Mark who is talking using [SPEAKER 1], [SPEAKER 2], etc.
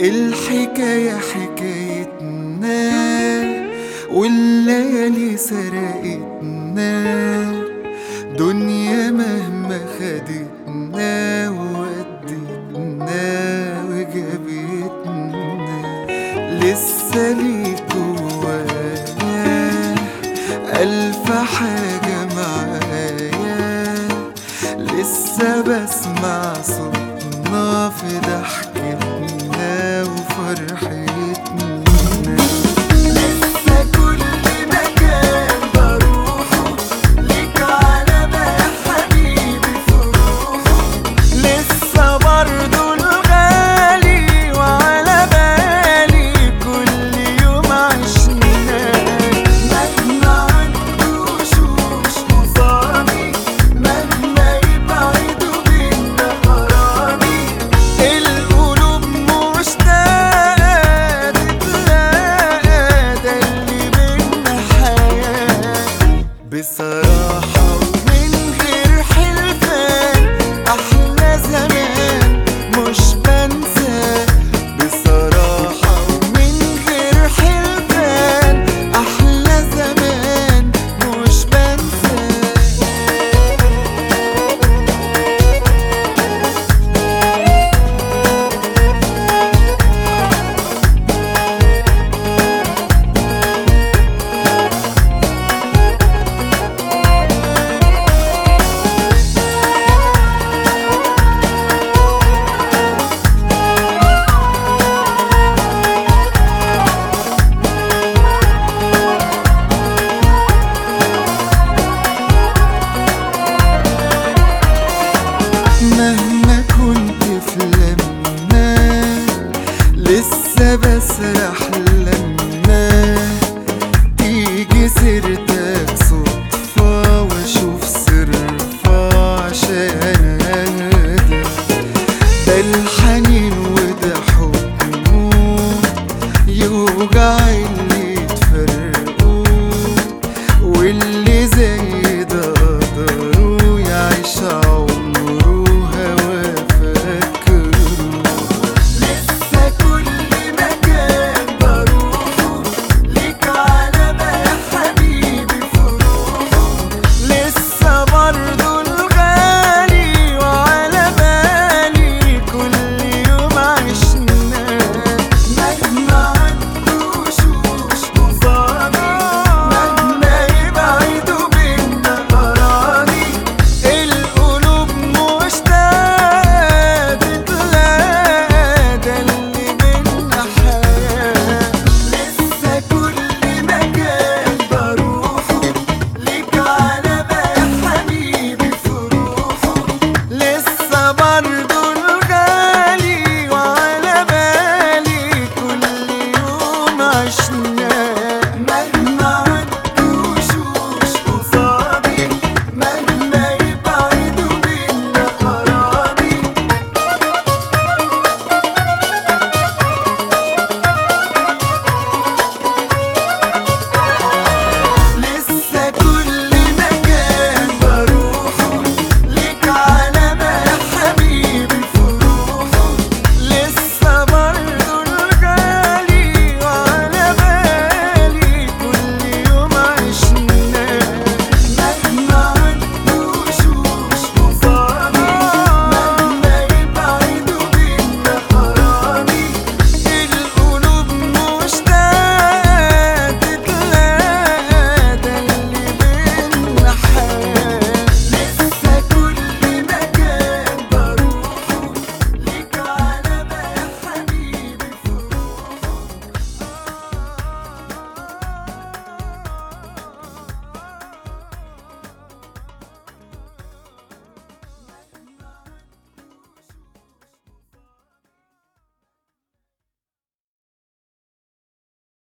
[SPEAKER 1] الحكاية حكايتنا والليالي سرقتنا دنيا مهما خدتنا وودتنا وجابتنا لسه ليك جوايا ألف حاجة معايا لسه بسمع صوتنا في ضحكتنا وفرحتنا لسه كل مكان بروحه ليك علامة يا حبيبي في روحه لسه برضه الغالي وعلى بالي كل يوم عشناه مهما عدوا وشوش قصادي مهما يبعدوا بينا غرامي القلوب مشتاقة تتلاقى ده اللي بينا حياة بصراحة ومن غير حلفان أحلى زمان مش بنسى بصراحة ومن غير حلفان أحلى زمان مش بنسى مهما كنت في لما لسه بسرح لما تيجي سيرتك صدفة واشوف صرفة عشان اهدى ده الحنين وده حب يوجع